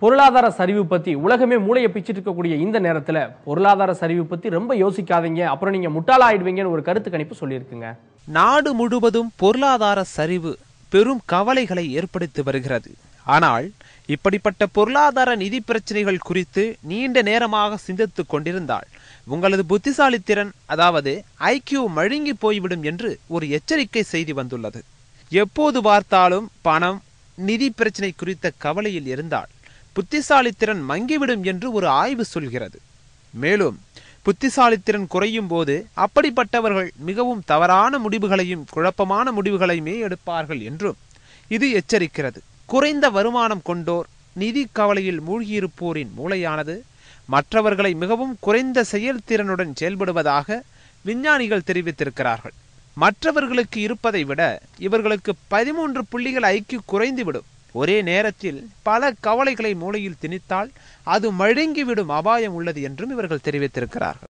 பொருளாதார சரிவு பத்தி உலகமே மூளையை பிச்சிட்டு இருக்கக்கூடிய இந்த நேரத்துல பொருளாதார சரிவு பத்தி ரொம்ப யோசிக்காதீங்க அப்புறம் நீங்க முட்டாளாயிடுவீங்கன்னு ஒரு கருத்து கணிப்பு சொல்லியிருக்குங்க நாடு முழுவதும் பொருளாதார சரிவு பெரும் கவலைகளை ஏற்படுத்தி வருகிறது ஆனால் இப்படிப்பட்ட பொருளாதார நிதி பிரச்சனைகள் குறித்து நீண்ட நேரமாக சிந்தித்துக் கொண்டிருந்தால் உங்களது புத்திசாலித்திறன் அதாவது ஐக்கியூ மழுங்கி போய்விடும் என்று ஒரு எச்சரிக்கை செய்தி வந்துள்ளது எப்போது பார்த்தாலும் பணம் நிதி பிரச்சனை குறித்த கவலையில் இருந்தால் புத்திசாலித்திறன் மங்கிவிடும் என்று ஒரு ஆய்வு சொல்கிறது மேலும் புத்திசாலித்திறன் குறையும் போது அப்படிப்பட்டவர்கள் மிகவும் தவறான முடிவுகளையும் குழப்பமான முடிவுகளையுமே எடுப்பார்கள் என்றும் இது எச்சரிக்கிறது குறைந்த வருமானம் கொண்டோர் நிதி கவலையில் மூழ்கியிருப்போரின் மூளையானது மற்றவர்களை மிகவும் குறைந்த செயல்திறனுடன் செயல்படுவதாக விஞ்ஞானிகள் தெரிவித்திருக்கிறார்கள் மற்றவர்களுக்கு இருப்பதை விட இவர்களுக்கு பதிமூன்று புள்ளிகள் ஐக்கிய குறைந்துவிடும் ஒரே நேரத்தில் பல கவலைகளை மூளையில் திணித்தால் அது மழுங்கிவிடும் அபாயம் உள்ளது என்றும் இவர்கள் தெரிவித்திருக்கிறார்கள்